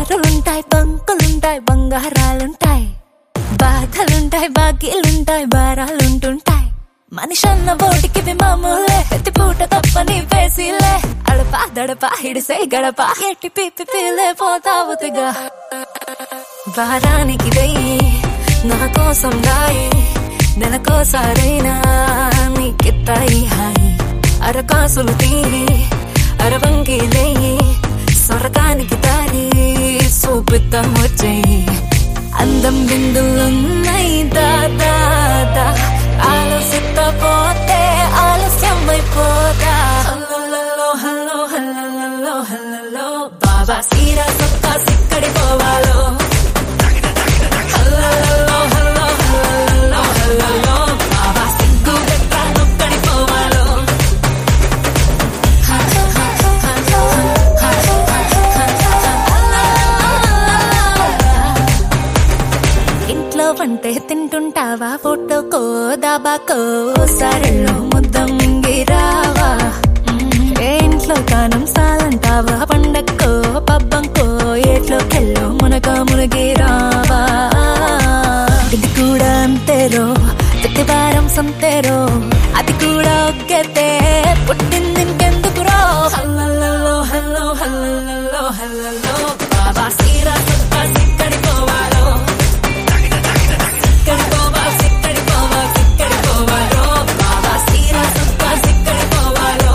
బారులుంటాయి బంకులుంటాయి బంగారాలుంటాయి బాధలుంటాయి బాకీలుంటాయి భారాలుంటుంటాయి మనిషి అన్న బోటికి మామూలే ప్రతి పూట తప్పని వేసిలే అడప దడప హిడిసే గడప ఎట్టి పిప్పి పీలే పోతావుతిగా వారానికి వెయ్యి నా కోసం రాయి నెలకోసారైనా నీకిత్తాయి హాయి అరకాసులు తీరి అరవంకి లేయి స్వర్గానికి దారి చూపిద్దాం వచ్చేయి అందం బిందులున్నాయి దాదా ఆలోచిత పోతే ఆలస్యం అయిపోదా హల్లో హల్లో హల్లో హల్లో బాబా సీరా సొక్క సిక్కడి పోవాలో హల్లో హల్లో హల్లో హల్లో బాబా సిగ్గు గట్ట నొక్కడి పోవాలో ఇంట్లో వంటే తింటుంటావా ఫోటోకో దాబాకో సరళో ముద్ద మింగిరావా ఏ ఇంట్లో కానం సాలంటావా పండక్కో పబ్బంకో ఏట్లో కెల్లో మునక మునిగిరావా ఇది కూడా అంతేరో ప్రతి వారం సంతేరో అది కూడా ఒక్కతే పుట్టింది ఇంకెందుకురో హల్లో హల్లో హల్లో హల్లో బాబా సీరా సొక్క సిక్కడి పోవాలో సిక్కడి పోవా సిక్కడి పోవా సిక్కడి పోవాలో బాబా సీరా సొక్క సిక్కడి పోవాలో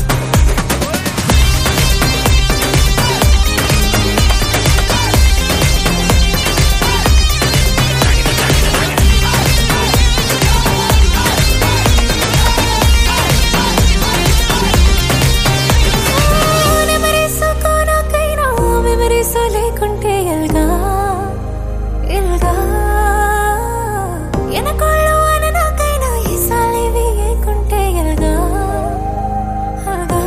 మెమరీసో కోనకైనా మెమరీసో లేకుంటే ఎల్గా ఎల్గా ఎనకోళ్ళు అననాకైనా ఈసాలివి ఏకుంటే ఎల్గా అల్గా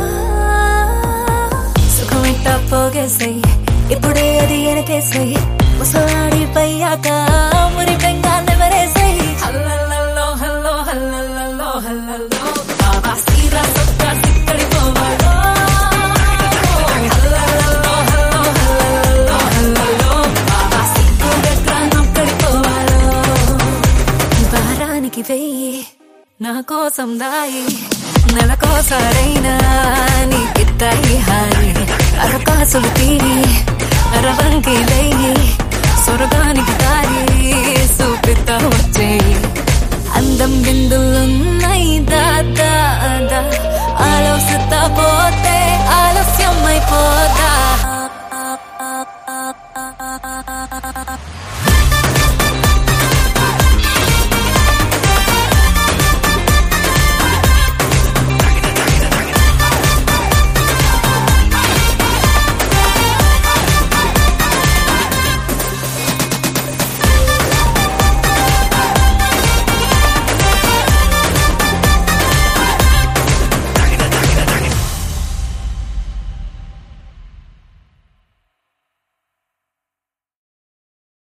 సుఖమిట్ట పోగేసై ఇప్పుడే అది ఎనకేసై ముసలాడి పయ్యాక మురి పెంగా నెవరేసై హల్లల్లో హల్లో హల్లల్లో హల్లల్లో బాబా సీరా సొక్క సిక్కడి పోవాలో హల్లల్లో హల్లో హల్లల్లో హల్లల్లో బాబా సిగ్గు గట్ర నొక్కడి పోవాలో వారానికి వెయ్యి నా కోసం దాయి నెలకోసారైనా నీకిత్తాయి హాయి అరకాసులు తీరి అరవంకి వెయ్యి స్వర్గానికి దారి చూపిస్తా వచ్చేయి అందం బిందులున్నాయి దాదా ఆలోచిస్తా